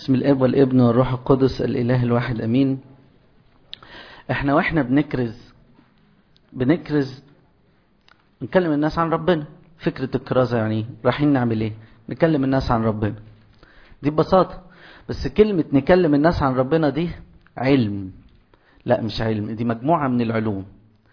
بسم الاب والابن والروح القدس الاله الواحد امين احنا واحنا بنكرز بنكرز نكلم الناس عن ربنا فكرة الكرازة يعني رايحين نعمل ايه نكلم الناس عن ربنا دي ببساطة بس كلمة نكلم الناس عن ربنا دي علم لا مش علم دي مجموعة من العلوم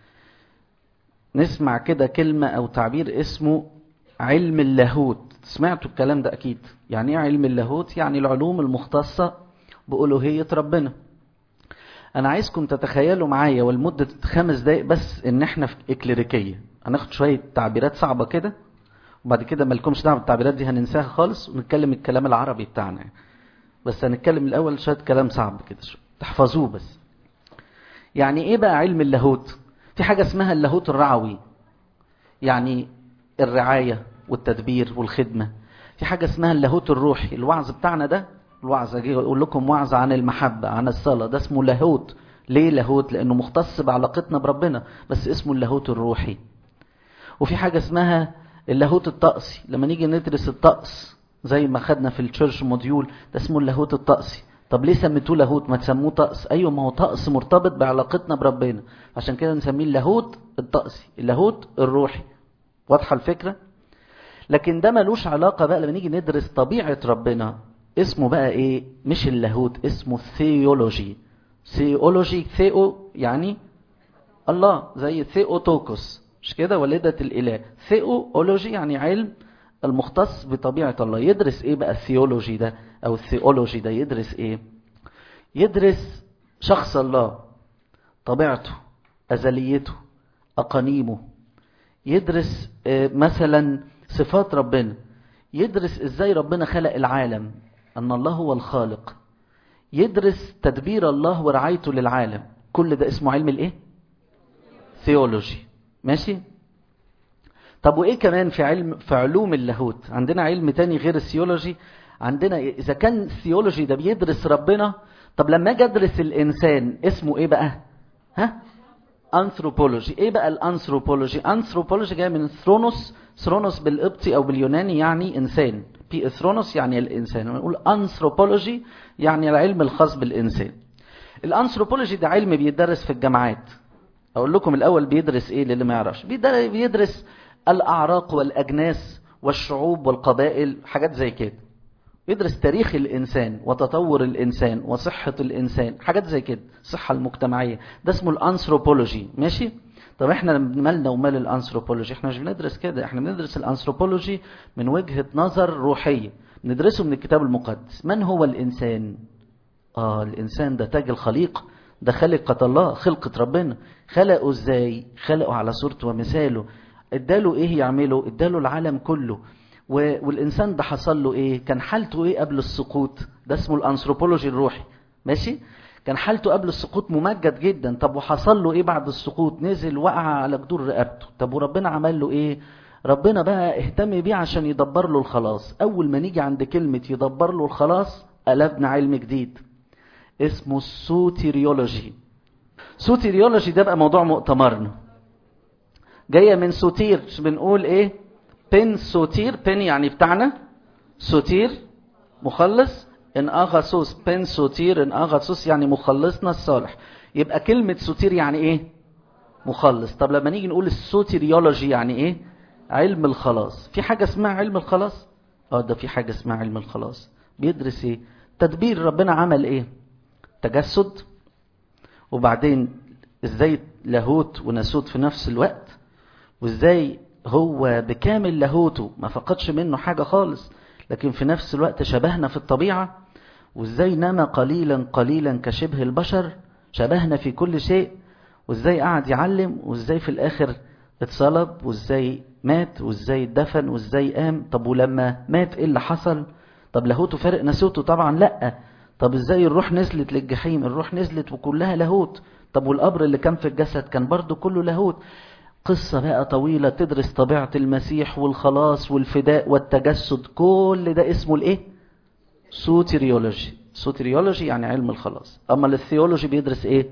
نسمع كده كلمة او تعبير اسمه علم اللاهوت سمعتوا الكلام ده اكيد يعني ايه علم اللاهوت يعني العلوم المختصة بألوهية ربنا انا عايزكم تتخيلوا معايا ولمدة خمس دقايق بس ان احنا في اكليريكية هناخد شوية تعبيرات صعبة كده وبعد كده مالكمش دعوه بالتعبيرات دي هننساها خالص ونتكلم الكلام العربي بتاعنا بس هنتكلم الاول شويه كلام صعب كده شوية. تحفظوه بس يعني ايه بقى علم اللاهوت في حاجه اسمها اللاهوت الرعوي يعني الرعايه والتدبير والخدمه في حاجه اسمها اللاهوت الروحي الوعظ بتاعنا ده الوعظ اجي اقول لكم وعظ عن المحبه عن الصلاه ده اسمه لاهوت ليه لاهوت لانه مختص بعلاقتنا بربنا بس اسمه اللاهوت الروحي وفي حاجه اسمها اللاهوت الطقسي لما نيجي ندرس الطقس زي ما خدنا في التشيرش موديول ده اسمه اللاهوت الطقسي طب ليه سميتوه لاهوت ما تسموه طقس ايوه ما هو طقس مرتبط بعلاقتنا بربنا عشان كده نسميه اللاهوت الطقسي اللاهوت الروحي واضحه الفكره لكن ده ملوش علاقه بقى لما نيجي ندرس طبيعه ربنا اسمه بقى ايه مش اللاهوت اسمه ثيولوجي ثيولوجي ثيو يعني الله زي ثيوتوكوس مش كده والدة الإله ثيولوجي يعني علم المختص بطبيعة الله يدرس ايه بقى الثيولوجي ده او الثيولوجي ده يدرس ايه يدرس شخص الله طبيعته أزليته أقانيمه يدرس مثلا صفات ربنا يدرس ازاي ربنا خلق العالم ان الله هو الخالق يدرس تدبير الله ورعايته للعالم كل ده اسمه علم الايه ثيولوجي ماشي طب وايه كمان في علم في علوم اللاهوت عندنا علم تاني غير الثيولوجي عندنا اذا كان الثيولوجي ده بيدرس ربنا طب لما اجي ادرس الانسان اسمه ايه بقى ها انثروبولوجي ايه بقى الانثروبولوجي انثروبولوجي جاي من ثرونوس ثرونوس بالقبطي او باليوناني يعني انسان بي اثرونوس يعني الانسان لما نقول انثروبولوجي يعني العلم الخاص بالانسان الانثروبولوجي ده علم بيدرس في الجامعات اقول لكم الاول بيدرس ايه للي ما يعرفش بيدرس الاعراق والاجناس والشعوب والقبائل حاجات زي كده يدرس تاريخ الانسان وتطور الانسان وصحه الانسان حاجات زي كده الصحه المجتمعيه ده اسمه الانثروبولوجي ماشي طب احنا مالنا ومال الانثروبولوجي احنا مش بندرس كده احنا بندرس الانثروبولوجي من وجهه نظر روحيه بندرسه من الكتاب المقدس من هو الانسان اه الانسان ده تاج الخليقه ده خلقة الله خلقة ربنا خلقه ازاي خلقه على صورته ومثاله اداله ايه يعمله اداله العالم كله والانسان ده حصل له ايه كان حالته ايه قبل السقوط ده اسمه الانثروبولوجي الروحي ماشي كان حالته قبل السقوط ممجد جدا طب وحصل له ايه بعد السقوط نزل وقع على جدور رقبته طب وربنا عمل له ايه ربنا بقى اهتم بيه عشان يدبر له الخلاص اول ما نيجي عند كلمة يدبر له الخلاص قلبنا علم جديد اسمه السوتيريولوجي سوتيريولوجي ده بقى موضوع مؤتمرنا جايه من سوتير بنقول ايه بن سوتير بن يعني بتاعنا سوتير مخلص ان اغاثوس بن سوتير ان اغاثوس يعني مخلصنا الصالح يبقى كلمه سوتير يعني ايه مخلص طب لما نيجي نقول السوتيريولوجي يعني ايه علم الخلاص في حاجه اسمها علم الخلاص اه ده في حاجه اسمها علم الخلاص بيدرس ايه تدبير ربنا عمل ايه تجسد وبعدين ازاي لاهوت وناسوت في نفس الوقت وازاي هو بكامل لاهوته ما فقدش منه حاجة خالص لكن في نفس الوقت شبهنا في الطبيعة وازاي نما قليلا قليلا كشبه البشر شبهنا في كل شيء وازاي قعد يعلم وازاي في الاخر اتصلب وازاي مات وازاي اتدفن وازاي قام طب ولما مات ايه اللي حصل طب لاهوته فارق ناسوته طبعا لأ طب ازاي الروح نزلت للجحيم الروح نزلت وكلها لاهوت طب والقبر اللي كان في الجسد كان برضو كله لاهوت قصة بقى طويلة تدرس طبيعة المسيح والخلاص والفداء والتجسد كل ده اسمه الايه سوتيريولوجي سوتيريولوجي يعني علم الخلاص اما الثيولوجي بيدرس ايه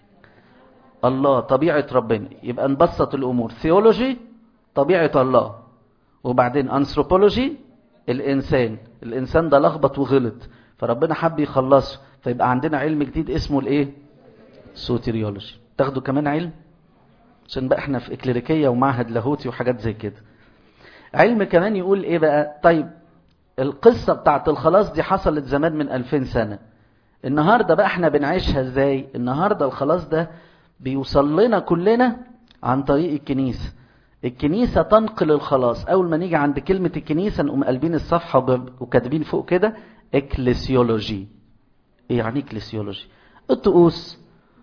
الله طبيعة ربنا يبقى نبسط الامور ثيولوجي طبيعة الله وبعدين انثروبولوجي الانسان الانسان ده لخبط وغلط فربنا حب يخلصه فيبقى عندنا علم جديد اسمه الايه سوتيريولوجي تاخدوا كمان علم عشان بقى احنا في اكليريكيه ومعهد لاهوتي وحاجات زي كده علم كمان يقول ايه بقى طيب القصه بتاعت الخلاص دي حصلت زمان من 2000 سنه النهارده بقى احنا بنعيشها ازاي النهارده الخلاص ده بيوصل لنا كلنا عن طريق الكنيسه الكنيسة تنقل الخلاص أول ما نيجي عند كلمة الكنيسة نقوم قلبين الصفحة وكاتبين فوق كده اكليسيولوجي ايه يعني اكليسيولوجي الطقوس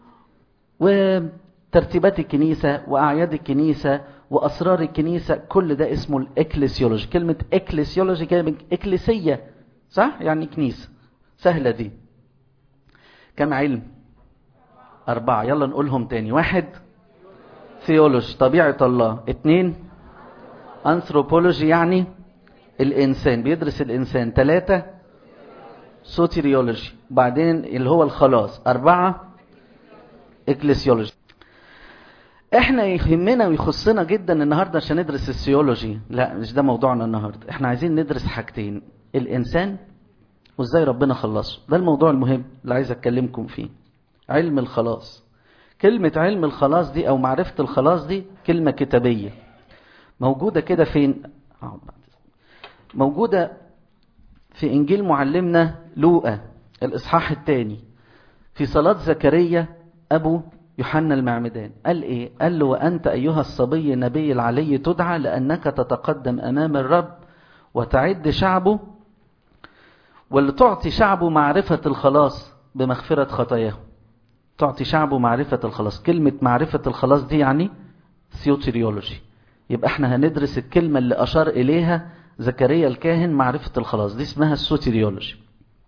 وترتيبات الكنيسة وأعياد الكنيسة وأسرار الكنيسة كل ده اسمه الاكليسيولوجي كلمة اكليسيولوجي كلمة اكليسية صح يعني كنيسة سهلة دي كم علم أربعة يلا نقولهم تاني واحد ثيولوجي طبيعة الله اتنين أنثروبولوجي يعني الإنسان بيدرس الإنسان تلاتة سوتيريولوجي بعدين اللي هو الخلاص أربعة إكليسيولوجي احنا يهمنا ويخصنا جدا النهارده عشان ندرس السيولوجي لا مش ده موضوعنا النهارده احنا عايزين ندرس حاجتين الانسان وازاي ربنا خلصه ده الموضوع المهم اللي عايز اتكلمكم فيه علم الخلاص كلمة علم الخلاص دي أو معرفة الخلاص دي كلمة كتابية موجودة كده فين موجودة في إنجيل معلمنا لوقا الإصحاح الثاني في صلاة زكريا أبو يوحنا المعمدان قال إيه قال له وأنت أيها الصبي النبي العلي تدعى لأنك تتقدم أمام الرب وتعد شعبه ولتعطي شعبه معرفة الخلاص بمغفرة خطاياهم تعطي شعبه معرفة الخلاص كلمة معرفة الخلاص دي يعني ثيوتريولوجي يبقى احنا هندرس الكلمة اللي أشار إليها زكريا الكاهن معرفة الخلاص دي اسمها السوتيريولوجي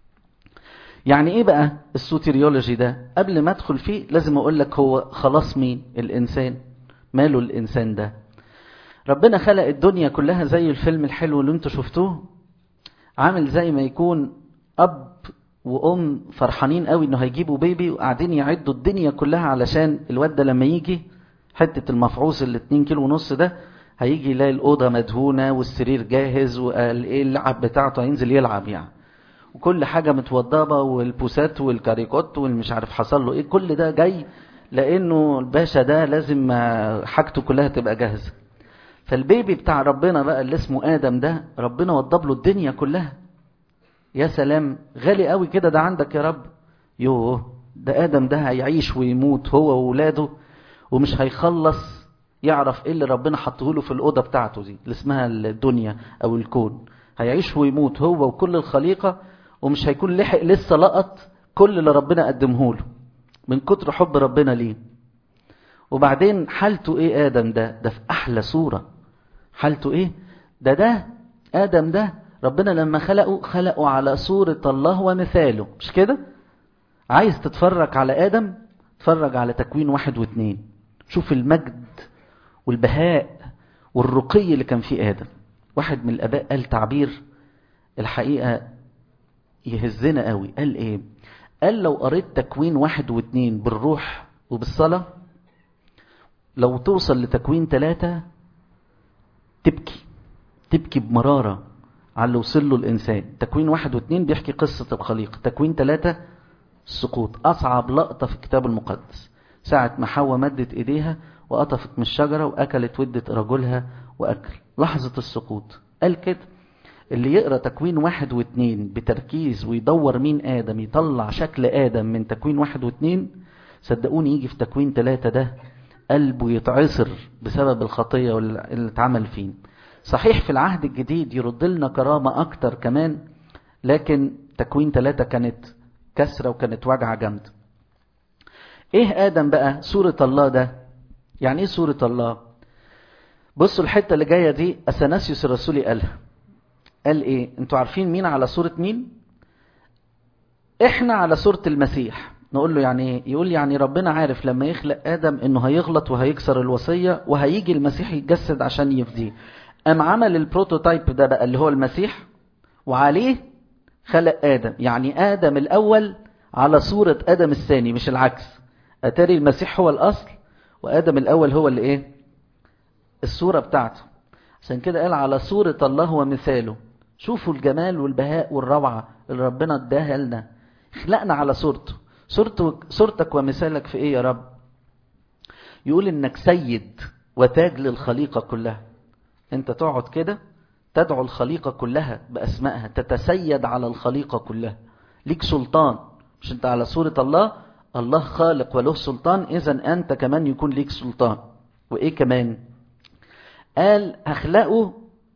يعني ايه بقى السوتيريولوجي ده قبل ما ادخل فيه لازم اقول لك هو خلاص مين الانسان ماله الانسان ده ربنا خلق الدنيا كلها زي الفيلم الحلو اللي انتوا شفتوه عامل زي ما يكون اب وام فرحانين قوي انه هيجيبوا بيبي وقاعدين يعدوا الدنيا كلها علشان الواد ده لما يجي حته المفعوص ال 2 كيلو ونص ده هيجي يلاقي الاوضه مدهونه والسرير جاهز والايه اللعب بتاعته هينزل يلعب يعني وكل حاجه متوضبه والبوسات والكاريكوت والمش عارف حصل له ايه كل ده جاي لانه الباشا ده لازم حاجته كلها تبقى جاهزه فالبيبي بتاع ربنا بقى اللي اسمه ادم ده ربنا وضب له الدنيا كلها يا سلام غالي قوي كده ده عندك يا رب يوه ده ادم ده هيعيش ويموت هو واولاده ومش هيخلص يعرف ايه اللي ربنا حطه له في الاوضه بتاعته دي اللي اسمها الدنيا او الكون هيعيش ويموت هو وكل الخليقه ومش هيكون لحق لسه لقط كل اللي ربنا قدمه له من كتر حب ربنا ليه وبعدين حالته ايه ادم ده ده في احلى صوره حالته ايه ده ده ادم ده ربنا لما خلقه خلقه على صورة الله ومثاله مش كده عايز تتفرج على آدم تفرج على تكوين واحد واثنين شوف المجد والبهاء والرقي اللي كان فيه آدم واحد من الآباء قال تعبير الحقيقة يهزنا قوي قال ايه قال لو قريت تكوين واحد واثنين بالروح وبالصلاة لو توصل لتكوين ثلاثة تبكي تبكي بمرارة على اللي وصل له الإنسان تكوين واحد واثنين بيحكي قصة الخليقة تكوين ثلاثة السقوط أصعب لقطة في الكتاب المقدس ساعة ما حواء مدت إيديها وقطفت من الشجرة وأكلت ودة رجلها وأكل لحظة السقوط قال كده اللي يقرأ تكوين واحد واثنين بتركيز ويدور مين آدم يطلع شكل آدم من تكوين واحد واثنين صدقوني يجي في تكوين ثلاثة ده قلبه يتعصر بسبب الخطية اللي اتعمل فيه صحيح في العهد الجديد يرد لنا كرامة أكتر كمان لكن تكوين ثلاثة كانت كسرة وكانت وجعة جامدة ايه آدم بقى صورة الله ده يعني ايه صورة الله بصوا الحتة اللي جاية دي أثناسيوس الرسولي قالها قال ايه انتوا عارفين مين على صورة مين احنا على صورة المسيح نقول له يعني ايه يقول يعني ربنا عارف لما يخلق آدم انه هيغلط وهيكسر الوصية وهيجي المسيح يتجسد عشان يفديه قام عمل البروتوتايب ده بقى اللي هو المسيح وعليه خلق آدم يعني آدم الأول على صورة آدم الثاني مش العكس أتاري المسيح هو الأصل وآدم الأول هو اللي إيه الصورة بتاعته عشان كده قال على صورة الله ومثاله شوفوا الجمال والبهاء والروعة اللي ربنا اداها لنا خلقنا على صورته صورته صورتك ومثالك في ايه يا رب يقول انك سيد وتاج للخليقة كلها انت تقعد كده تدعو الخليقة كلها بأسمائها تتسيد على الخليقة كلها ليك سلطان مش انت على صورة الله الله خالق وله سلطان اذا انت كمان يكون ليك سلطان وايه كمان قال اخلقه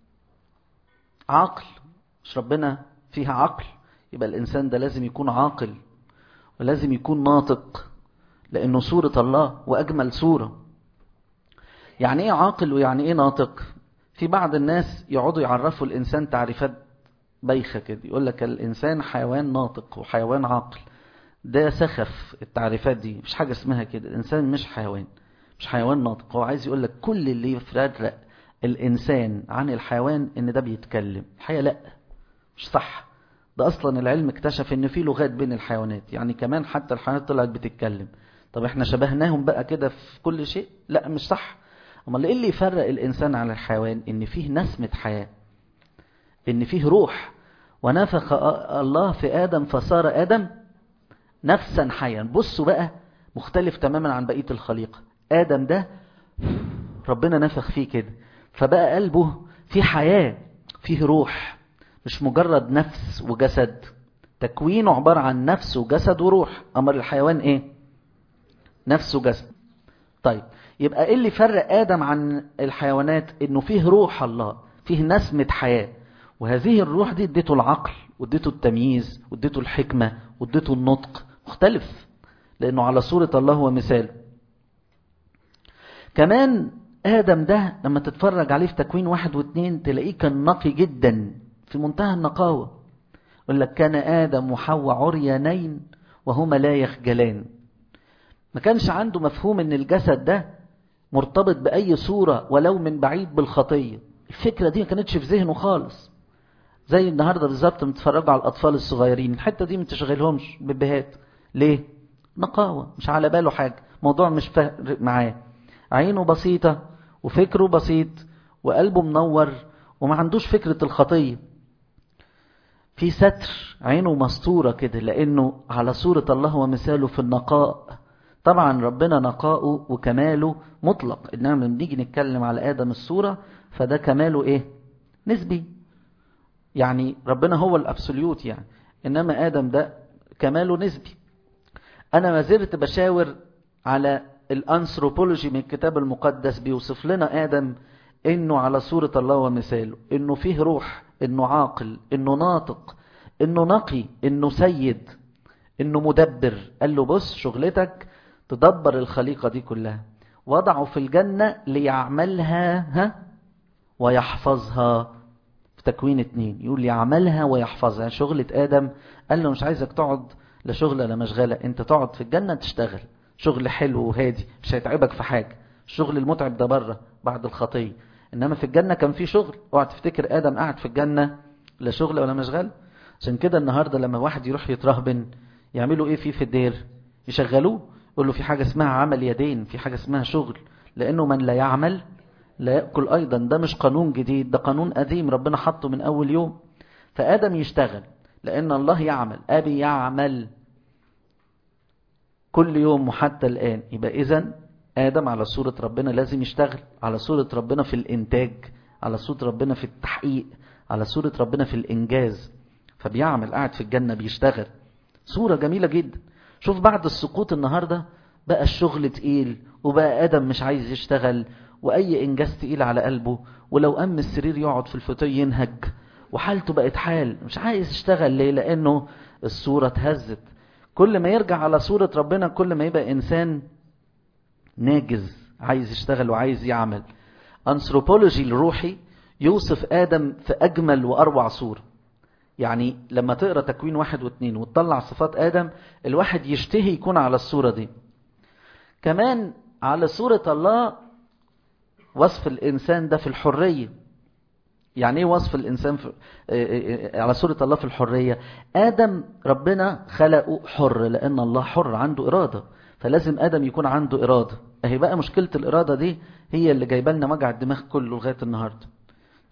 عقل مش ربنا فيها عقل يبقى الانسان ده لازم يكون عاقل ولازم يكون ناطق لانه صورة الله واجمل صورة يعني ايه عاقل ويعني ايه ناطق في بعض الناس يقعدوا يعرفوا الانسان تعريفات بايخه كده يقول لك الانسان حيوان ناطق وحيوان عاقل ده سخف التعريفات دي مش حاجه اسمها كده الانسان مش حيوان مش حيوان ناطق هو عايز يقول لك كل اللي يفرق الانسان عن الحيوان ان ده بيتكلم الحقيقه لا مش صح ده اصلا العلم اكتشف ان في لغات بين الحيوانات يعني كمان حتى الحيوانات طلعت بتتكلم طب احنا شبهناهم بقى كده في كل شيء لا مش صح امال ايه اللي يفرق الانسان عن الحيوان ان فيه نسمه حياه ان فيه روح ونفخ الله في ادم فصار ادم نفسا حيا بصوا بقى مختلف تماما عن بقيه الخليقه ادم ده ربنا نفخ فيه كده فبقى قلبه فيه حياه فيه روح مش مجرد نفس وجسد تكوينه عباره عن نفس وجسد وروح امر الحيوان ايه نفس وجسد طيب يبقى ايه اللي فرق ادم عن الحيوانات انه فيه روح الله فيه نسمة حياة وهذه الروح دي اديته العقل واديته التمييز واديته الحكمة واديته النطق مختلف لانه على صورة الله ومثاله كمان ادم ده لما تتفرج عليه في تكوين واحد واثنين تلاقيه كان نقي جدا في منتهى النقاوة يقول لك كان ادم وحواء عريانين وهما لا يخجلان ما كانش عنده مفهوم ان الجسد ده مرتبط بأي صورة ولو من بعيد بالخطية الفكرة دي ما كانتش في ذهنه خالص زي النهاردة بالظبط بتتفرجوا على الأطفال الصغيرين الحتة دي ما تشغلهمش ببهات ليه؟ نقاوة مش على باله حاجة موضوع مش فارق معاه عينه بسيطة وفكره بسيط وقلبه منور وما عندوش فكرة الخطية في ستر عينه مستورة كده لأنه على صورة الله ومثاله في النقاء طبعا ربنا نقاؤه وكماله مطلق انما لما بنيجي نتكلم على ادم الصوره فده كماله ايه نسبي يعني ربنا هو الابسوليوت يعني انما ادم ده كماله نسبي انا ما زلت بشاور على الانثروبولوجي من الكتاب المقدس بيوصف لنا ادم انه على صوره الله ومثاله انه فيه روح انه عاقل انه ناطق انه نقي انه سيد انه مدبر قال له بص شغلتك تدبر الخليقة دي كلها وضعه في الجنة ليعملها ها ويحفظها في تكوين اتنين يقول يعملها ويحفظها شغلة آدم قال له مش عايزك تقعد لا شغلة لا مشغلة انت تقعد في الجنة تشتغل شغل حلو وهادي مش هيتعبك في حاجة الشغل المتعب ده بره بعد الخطية انما في الجنة كان في شغل اوعى تفتكر آدم قاعد في الجنة لا شغل ولا مشغلة عشان كده النهاردة لما واحد يروح يترهبن يعملوا ايه فيه في الدير يشغلوه يقول له في حاجة اسمها عمل يدين في حاجة اسمها شغل لأنه من لا يعمل لا يأكل أيضا ده مش قانون جديد ده قانون قديم ربنا حطه من أول يوم فآدم يشتغل لأن الله يعمل أبي يعمل كل يوم وحتى الآن يبقى إذن آدم على صورة ربنا لازم يشتغل على صورة ربنا في الإنتاج على صورة ربنا في التحقيق على صورة ربنا في الإنجاز فبيعمل قاعد في الجنة بيشتغل صورة جميلة جدا شوف بعد السقوط النهاردة بقى الشغل تقيل وبقى آدم مش عايز يشتغل وأي إنجاز تقيل على قلبه ولو أم السرير يقعد في الفوتيه ينهج وحالته بقت حال مش عايز يشتغل ليه لأنه الصورة اتهزت كل ما يرجع على صورة ربنا كل ما يبقى إنسان ناجز عايز يشتغل وعايز يعمل أنثروبولوجي الروحي يوصف آدم في أجمل وأروع صورة يعني لما تقرا تكوين واحد واثنين وتطلع صفات ادم الواحد يشتهي يكون على الصوره دي كمان على صوره الله وصف الانسان ده في الحريه يعني ايه وصف الانسان في على صوره الله في الحريه ادم ربنا خلقه حر لان الله حر عنده اراده فلازم ادم يكون عنده اراده اهي بقى مشكله الاراده دي هي اللي جايبه لنا وجع الدماغ كله لغايه النهارده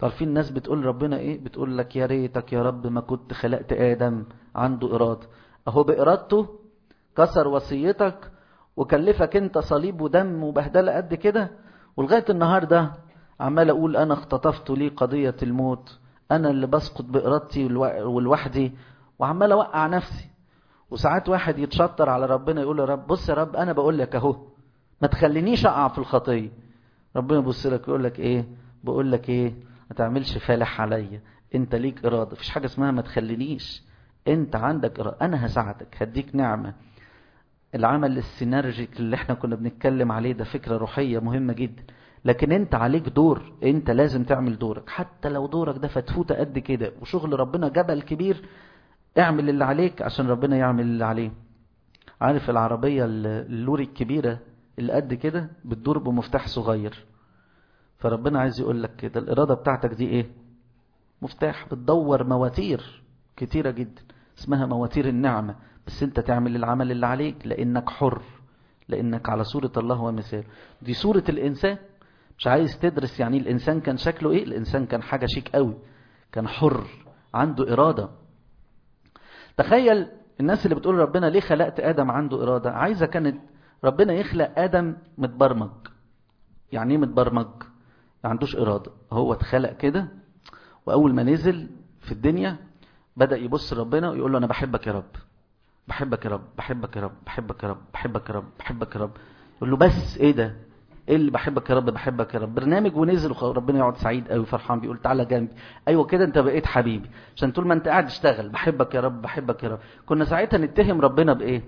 عارفين الناس بتقول ربنا ايه بتقول لك يا ريتك يا رب ما كنت خلقت ادم عنده اراده اهو بارادته كسر وصيتك وكلفك انت صليب ودم وبهدله قد كده ولغايه النهارده عمال اقول انا اختطفت لي قضيه الموت انا اللي بسقط بارادتي ولوحدي وعمال اوقع نفسي وساعات واحد يتشطر على ربنا يقول يا رب بص يا رب انا بقول لك اهو ما تخلينيش اقع في الخطيه ربنا يبص لك يقول لك ايه بقول لك ايه ما تعملش فالح عليا انت ليك اراده مفيش حاجه اسمها ما تخلينيش انت عندك اراده انا هساعدك هديك نعمه العمل السينرجيك اللي احنا كنا بنتكلم عليه ده فكره روحيه مهمه جدا لكن انت عليك دور انت لازم تعمل دورك حتى لو دورك ده فتفوته قد كده وشغل ربنا جبل كبير اعمل اللي عليك عشان ربنا يعمل اللي عليه عارف العربيه اللوري الكبيره اللي قد كده بتدور بمفتاح صغير فربنا عايز يقول لك كده الإرادة بتاعتك دي إيه مفتاح بتدور مواتير كتيرة جدا اسمها مواتير النعمة بس انت تعمل العمل اللي عليك لانك حر لانك على صورة الله ومثاله دي صورة الانسان مش عايز تدرس يعني الانسان كان شكله ايه الانسان كان حاجة شيك قوي كان حر عنده ارادة تخيل الناس اللي بتقول ربنا ليه خلقت ادم عنده ارادة عايزة كانت ربنا يخلق ادم متبرمج يعني ايه متبرمج ما عندوش اراده هو اتخلق كده واول ما نزل في الدنيا بدا يبص ربنا ويقول له انا بحبك يا رب بحبك يا رب بحبك يا رب بحبك يا رب بحبك يا رب بحبك يا رب يقول له بس ايه ده ايه اللي بحبك يا رب بحبك يا رب برنامج ونزل وربنا يقعد سعيد قوي فرحان بيقول تعالى جنبي ايوه كده انت بقيت حبيبي عشان طول ما انت قاعد تشتغل بحبك يا رب بحبك يا رب كنا ساعتها نتهم ربنا بايه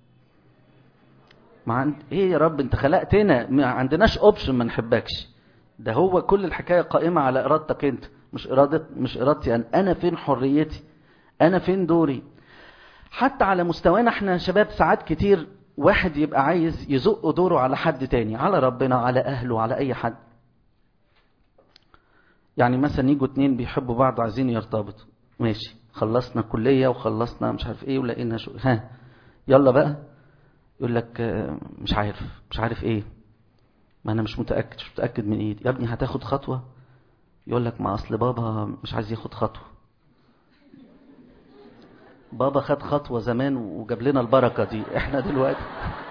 ما عند... ايه يا رب انت خلقتنا ما عندناش اوبشن ما نحبكش ده هو كل الحكايه قائمه على ارادتك انت مش اراده مش ارادتي انا انا فين حريتي انا فين دوري حتى على مستوانا احنا شباب ساعات كتير واحد يبقى عايز يزق دوره على حد تاني على ربنا على اهله على اي حد يعني مثلا يجوا اتنين بيحبوا بعض عايزين يرتبطوا ماشي خلصنا كليه وخلصنا مش عارف ايه ولقينا شو ها يلا بقى يقول لك مش عارف مش عارف ايه ما انا مش متاكد مش متاكد من ايه يا ابني هتاخد خطوه يقول لك ما اصل بابا مش عايز ياخد خطوه بابا خد خطوه زمان وجاب لنا البركه دي احنا دلوقتي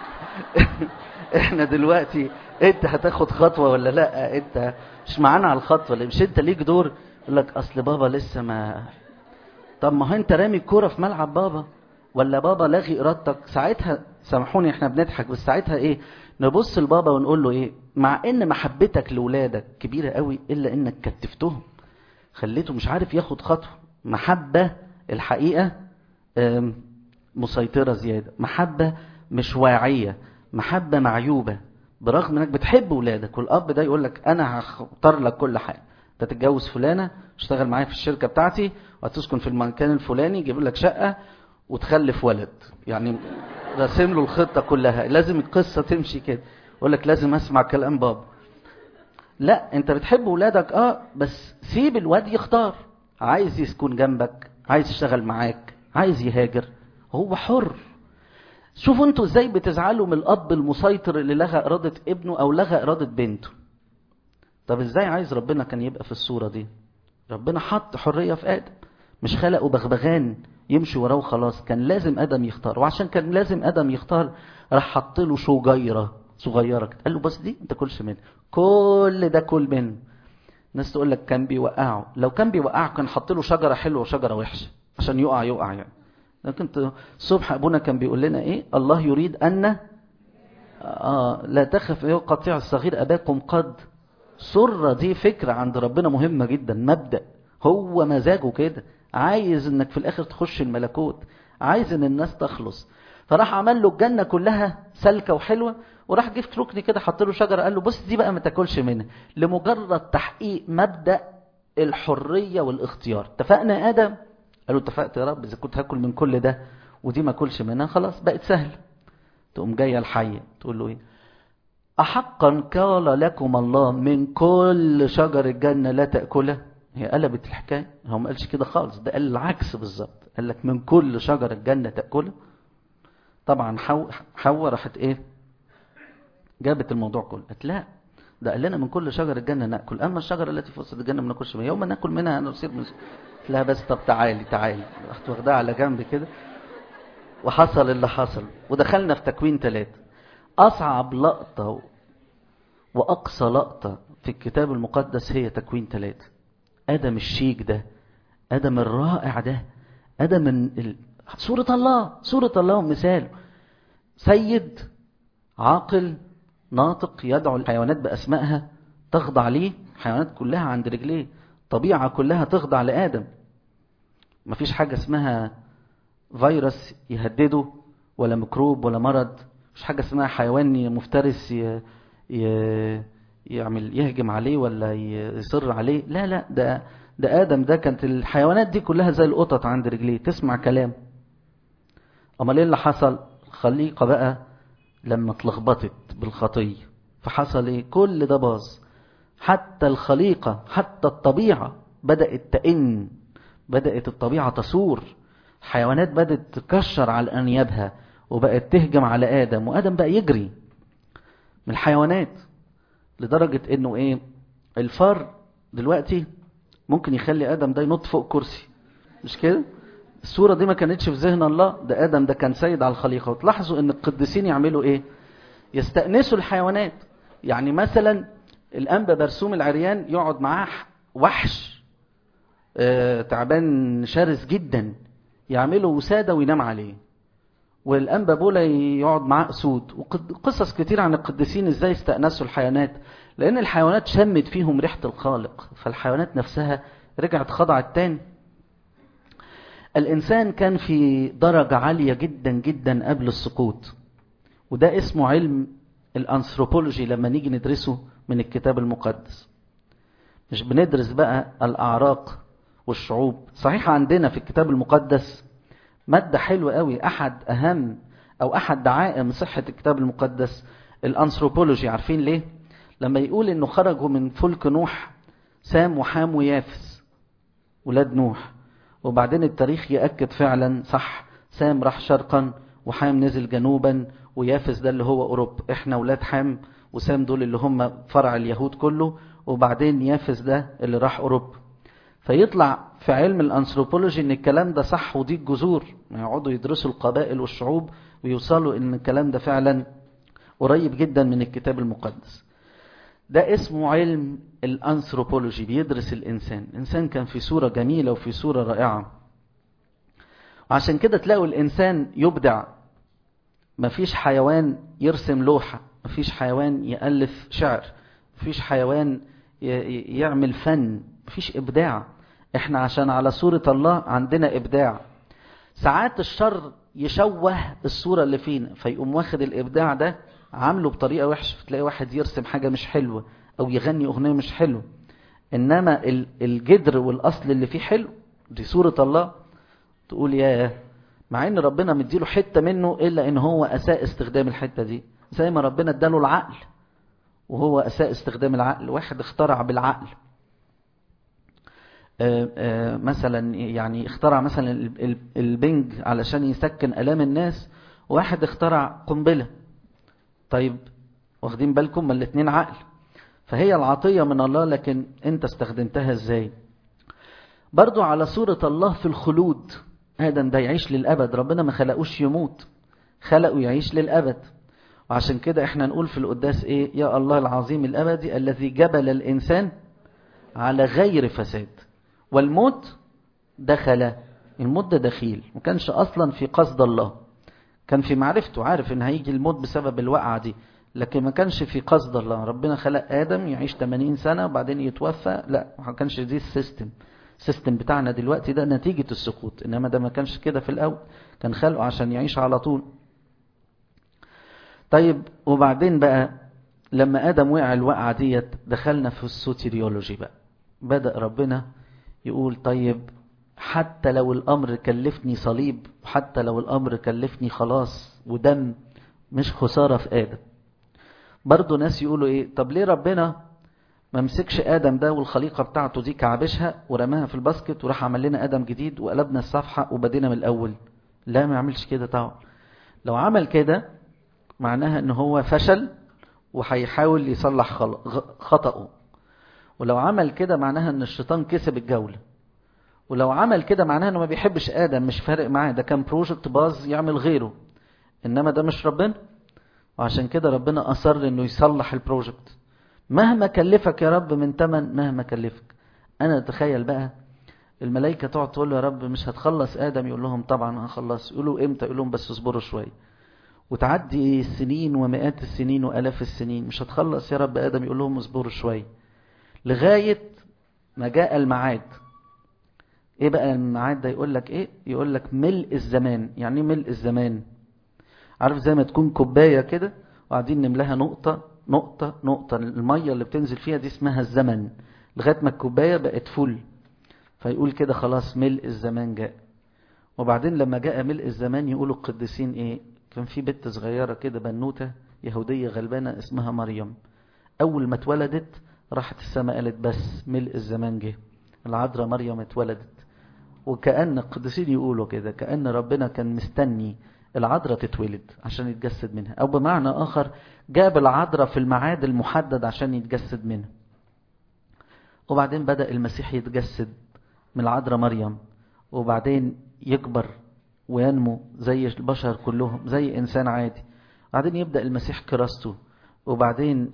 احنا دلوقتي انت هتاخد خطوه ولا لا انت مش معانا على الخطوه اللي مش انت ليك دور يقول لك اصل بابا لسه ما طب ما هو انت رامي الكوره في ملعب بابا ولا بابا لاغي ارادتك ساعتها سامحوني احنا بنضحك بس ساعتها ايه نبص لبابا ونقول له ايه مع ان محبتك لاولادك كبيره قوي الا انك كتفتهم خليته مش عارف ياخد خطوه محبه الحقيقه مسيطره زياده محبه مش واعيه محبه معيوبه برغم انك بتحب ولادك والاب ده يقول لك انا هختار لك كل حاجه انت تتجوز فلانه تشتغل معايا في الشركه بتاعتي وهتسكن في المكان الفلاني يجيب لك شقه وتخلف ولد يعني راسم له الخطه كلها لازم القصه تمشي كده يقول لك لازم اسمع كلام بابا لا انت بتحب ولادك اه بس سيب الواد يختار عايز يسكن جنبك عايز يشتغل معاك عايز يهاجر هو حر شوفوا انتوا ازاي بتزعلوا من الاب المسيطر اللي لغى اراده ابنه او لغى اراده بنته طب ازاي عايز ربنا كان يبقى في الصوره دي ربنا حط حريه في ادم مش خلقه بغبغان يمشي وراه وخلاص كان لازم ادم يختار وعشان كان لازم ادم يختار راح حط له شجيره صغيره كده قال له بس دي انت كلش منها كل ده كل منه الناس تقول لك كان بيوقعه لو كان بيوقعه كان حط له شجره حلوه وشجره وحشه عشان يقع يقع يعني لكن الصبح ابونا كان بيقول لنا ايه الله يريد ان آه لا تخف يقطع الصغير اباكم قد سره دي فكره عند ربنا مهمه جدا مبدا هو مزاجه كده عايز انك في الاخر تخش الملكوت عايز ان الناس تخلص فراح عمل له الجنه كلها سالكه وحلوه وراح جه في ركن كده حط له شجره قال له بص دي بقى ما تاكلش منها لمجرد تحقيق مبدا الحريه والاختيار اتفقنا يا ادم قال له اتفقت يا رب اذا كنت هاكل من كل ده ودي ما اكلش منها خلاص بقت سهله تقوم جايه الحيه تقول له ايه احقا قال لكم الله من كل شجر الجنه لا تاكله هي قلبت الحكايه هو ما قالش كده خالص ده قال العكس بالظبط قال لك من كل شجر الجنه تاكله طبعا حواء حو راحت ايه جابت الموضوع كله قالت لا ده قال لنا من كل شجر الجنة نأكل أما الشجرة التي في وسط الجنة ما ناكلش منها يوم ما ناكل منها نصير من لا بس طب تعالي تعالي رحت واخدها على جنب كده وحصل اللي حصل ودخلنا في تكوين ثلاثة أصعب لقطة وأقصى لقطة في الكتاب المقدس هي تكوين ثلاثة آدم الشيك ده آدم الرائع ده آدم ال... صورة الله صورة الله ومثاله سيد عاقل ناطق يدعو الحيوانات بأسمائها تخضع ليه الحيوانات كلها عند رجليه طبيعة كلها تخضع لآدم مفيش حاجة اسمها فيروس يهدده ولا ميكروب ولا مرض مش حاجة اسمها حيوان مفترس ي... ي... يعمل يهجم عليه ولا يصر عليه لا لا ده ده آدم ده كانت الحيوانات دي كلها زي القطط عند رجليه تسمع كلام أمال إيه اللي حصل الخليقة بقى لما اتلخبطت بالخطية فحصل إيه كل ده باظ حتى الخليقة حتى الطبيعة بدأت تئن بدأت الطبيعة تصور حيوانات بدأت تكشر على أنيابها وبقت تهجم على آدم وآدم بقى يجري من الحيوانات لدرجة إنه إيه الفار دلوقتي ممكن يخلي آدم ده ينط فوق كرسي مش كده الصورة دي ما كانتش في ذهن الله ده آدم ده كان سيد على الخليقة وتلاحظوا إن القديسين يعملوا إيه يستأنسوا الحيوانات يعني مثلا الأنبا برسوم العريان يقعد معاه وحش آه تعبان شرس جدا يعمله وسادة وينام عليه والأنبا بولا يقعد معاه أسود وقصص كتير عن القديسين إزاي استأنسوا الحيوانات لأن الحيوانات شمت فيهم ريحة الخالق فالحيوانات نفسها رجعت خضعت تاني الإنسان كان في درجة عالية جدا جدا قبل السقوط وده اسمه علم الأنثروبولوجي لما نيجي ندرسه من الكتاب المقدس مش بندرس بقى الأعراق والشعوب صحيح عندنا في الكتاب المقدس مادة حلوة قوي أحد أهم أو أحد دعائم صحة الكتاب المقدس الأنثروبولوجي عارفين ليه؟ لما يقول إنه خرجوا من فلك نوح سام وحام ويافس ولاد نوح وبعدين التاريخ يأكد فعلا صح سام راح شرقا وحام نزل جنوبا ويافس ده اللي هو أوروبا احنا ولاد حام وسام دول اللي هم فرع اليهود كله وبعدين يافس ده اللي راح أوروبا فيطلع في علم الأنثروبولوجي ان الكلام ده صح ودي الجذور يقعدوا يدرسوا القبائل والشعوب ويوصلوا ان الكلام ده فعلا قريب جدا من الكتاب المقدس ده اسمه علم الأنثروبولوجي بيدرس الإنسان الإنسان كان في صورة جميلة وفي صورة رائعة وعشان كده تلاقوا الإنسان يبدع مفيش حيوان يرسم لوحة مفيش حيوان يألف شعر مفيش حيوان يعمل فن مفيش إبداع احنا عشان على صورة الله عندنا إبداع ساعات الشر يشوه الصورة اللي فينا فيقوم واخد الإبداع ده عامله بطريقة وحشة فتلاقي واحد يرسم حاجة مش حلوة أو يغني أغنية مش حلوة إنما الجدر والأصل اللي فيه حلو دي صورة الله تقول يا مع إن ربنا مديله حتة منه إلا إن هو أساء استخدام الحتة دي زي ما ربنا اداله العقل وهو أساء استخدام العقل واحد اخترع بالعقل آآ آآ مثلا يعني اخترع مثلا البنج علشان يسكن ألام الناس واحد اخترع قنبلة طيب واخدين بالكم ما الاتنين عقل فهي العطية من الله لكن انت استخدمتها ازاي برضو على صورة الله في الخلود آدم ده يعيش للأبد ربنا ما خلقوش يموت خلقه يعيش للأبد وعشان كده احنا نقول في القداس ايه يا الله العظيم الأبدي الذي جبل الإنسان على غير فساد والموت دخل الموت ده دخيل ما كانش أصلا في قصد الله كان في معرفته عارف ان هيجي الموت بسبب الوقعة دي لكن ما كانش في قصد الله ربنا خلق آدم يعيش 80 سنة وبعدين يتوفى لا ما كانش دي السيستم السيستم بتاعنا دلوقتي ده نتيجة السقوط إنما ده ما كانش كده في الأول كان خلقه عشان يعيش على طول طيب وبعدين بقى لما آدم وقع الوقعة ديت دخلنا في السوتيريولوجي بقى بدأ ربنا يقول طيب حتى لو الأمر كلفني صليب حتى لو الأمر كلفني خلاص ودم مش خسارة في آدم برضو ناس يقولوا إيه طب ليه ربنا ما مسكش آدم ده والخليقة بتاعته دي كعبشها ورماها في الباسكت وراح عمل لنا آدم جديد وقلبنا الصفحة وبدينا من الأول لا ما يعملش كده طبعا لو عمل كده معناها ان هو فشل وهيحاول يصلح خطأه ولو عمل كده معناها ان الشيطان كسب الجولة ولو عمل كده معناها انه ما بيحبش ادم مش فارق معاه ده كان بروجكت باظ يعمل غيره انما ده مش ربنا وعشان كده ربنا اصر انه يصلح البروجكت مهما كلفك يا رب من تمن مهما كلفك انا اتخيل بقى الملائكه تقعد تقول له يا رب مش هتخلص ادم يقول لهم طبعا هخلص يقولوا امتى يقول لهم بس اصبروا شويه وتعدي سنين ومئات السنين والاف السنين مش هتخلص يا رب ادم يقول لهم اصبروا شويه لغايه ما جاء الميعاد ايه بقى الميعاد ده يقول لك ايه يقول لك ملء الزمان يعني ايه ملء الزمان عارف زي ما تكون كوبايه كده وقاعدين نملاها نقطه نقطه نقطه الميه اللي بتنزل فيها دي اسمها الزمن لغايه ما الكوبايه بقت فل فيقول كده خلاص ملء الزمان جاء وبعدين لما جاء ملء الزمان يقولوا القديسين ايه كان في بنت صغيره كده بنوته يهوديه غلبانه اسمها مريم اول ما اتولدت راحت السماء قالت بس ملء الزمان جه العذراء مريم اتولدت وكأن القديسين يقولوا كده كأن ربنا كان مستني العذراء تتولد عشان يتجسد منها أو بمعنى آخر جاب العذراء في الميعاد المحدد عشان يتجسد منها وبعدين بدأ المسيح يتجسد من العذراء مريم وبعدين يكبر وينمو زي البشر كلهم زي إنسان عادي بعدين يبدأ المسيح كراسته وبعدين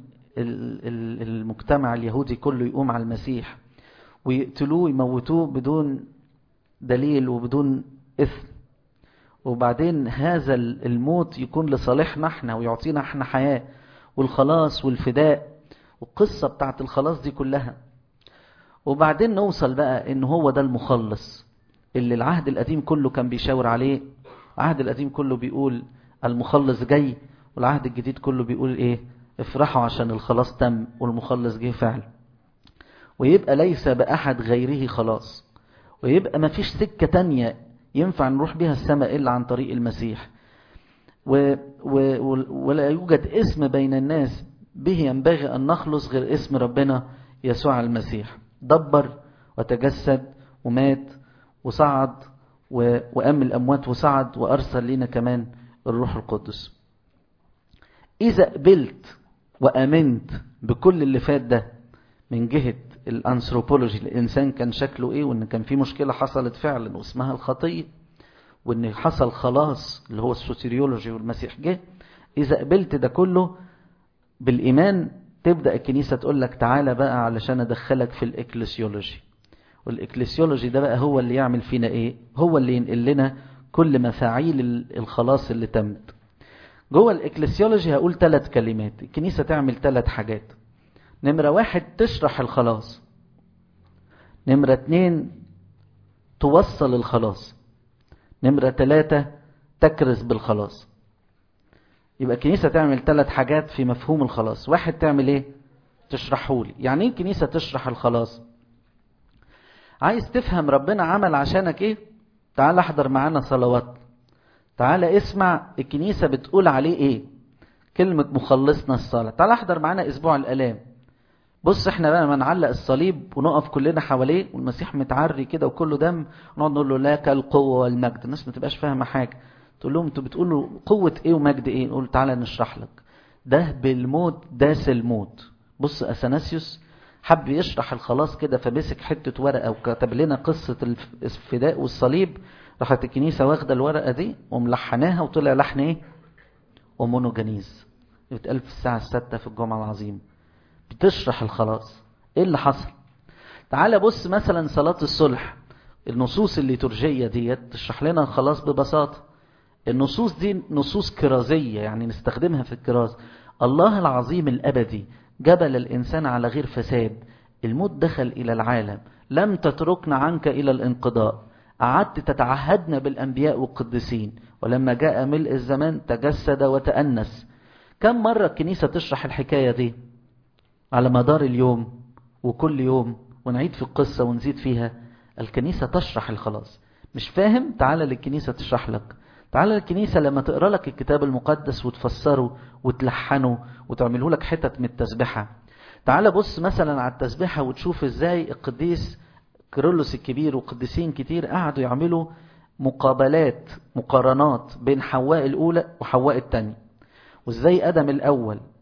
المجتمع اليهودي كله يقوم على المسيح ويقتلوه ويموتوه بدون دليل وبدون إثم وبعدين هذا الموت يكون لصالحنا احنا ويعطينا احنا حياة والخلاص والفداء والقصة بتاعت الخلاص دي كلها وبعدين نوصل بقى ان هو ده المخلص اللي العهد القديم كله كان بيشاور عليه العهد القديم كله بيقول المخلص جاي والعهد الجديد كله بيقول ايه افرحوا عشان الخلاص تم والمخلص جه فعلا ويبقى ليس بأحد غيره خلاص ويبقى ما فيش سكة تانية ينفع نروح بها السماء إلا عن طريق المسيح و و ولا يوجد اسم بين الناس به ينبغي أن نخلص غير اسم ربنا يسوع المسيح دبر وتجسد ومات وصعد وقام الأموات وصعد وأرسل لنا كمان الروح القدس إذا قبلت وآمنت بكل اللي فات ده من جهة الأنثروبولوجي الإنسان كان شكله إيه وإن كان في مشكلة حصلت فعلا واسمها الخطية وإن حصل خلاص اللي هو السوتيريولوجي والمسيح جه إذا قبلت ده كله بالإيمان تبدأ الكنيسة تقول لك تعالى بقى علشان أدخلك في الإكليسيولوجي والإكليسيولوجي ده بقى هو اللي يعمل فينا إيه هو اللي ينقل لنا كل مفاعيل الخلاص اللي تمت جوه الإكليسيولوجي هقول ثلاث كلمات الكنيسة تعمل ثلاث حاجات نمرة واحد تشرح الخلاص نمرة اتنين توصل الخلاص نمرة تلاتة تكرز بالخلاص يبقى الكنيسة تعمل ثلاث حاجات في مفهوم الخلاص واحد تعمل ايه تشرحهولي يعني ايه الكنيسة تشرح الخلاص عايز تفهم ربنا عمل عشانك ايه تعال احضر معانا صلوات تعال اسمع الكنيسة بتقول عليه ايه كلمة مخلصنا الصالح تعال احضر معانا اسبوع الالام بص احنا بقى لما نعلق الصليب ونقف كلنا حواليه والمسيح متعري كده وكله دم ونقعد نقول له لك القوه والمجد الناس ما تبقاش فاهمه حاجه تقول لهم انتوا بتقولوا قوه ايه ومجد ايه نقول تعالى نشرح لك ده بالموت داس الموت بص اثناسيوس حب يشرح الخلاص كده فمسك حته ورقه وكتب لنا قصه الفداء والصليب راحت الكنيسه واخده الورقه دي وملحناها وطلع لحن ايه ومونوجانيز بتقال في الساعه السادسه في الجمعه العظيمه بتشرح الخلاص ايه اللي حصل تعال بص مثلا صلاة الصلح النصوص الليتورجية ديت تشرح لنا الخلاص ببساطة النصوص دي نصوص كرازية يعني نستخدمها في الكراز الله العظيم الأبدي جبل الإنسان على غير فساد الموت دخل إلى العالم لم تتركنا عنك إلى الانقضاء قعدت تتعهدنا بالأنبياء والقديسين ولما جاء ملء الزمان تجسد وتأنس كم مرة الكنيسة تشرح الحكاية دي على مدار اليوم وكل يوم ونعيد في القصة ونزيد فيها الكنيسة تشرح الخلاص مش فاهم تعال للكنيسة تشرح لك تعال للكنيسة لما تقرأ لك الكتاب المقدس وتفسره وتلحنه وتعمله لك حتت من التسبحة تعال بص مثلا على التسبحة وتشوف ازاي القديس كيرلس الكبير وقديسين كتير قعدوا يعملوا مقابلات مقارنات بين حواء الأولى وحواء الثانية وازاي آدم الأول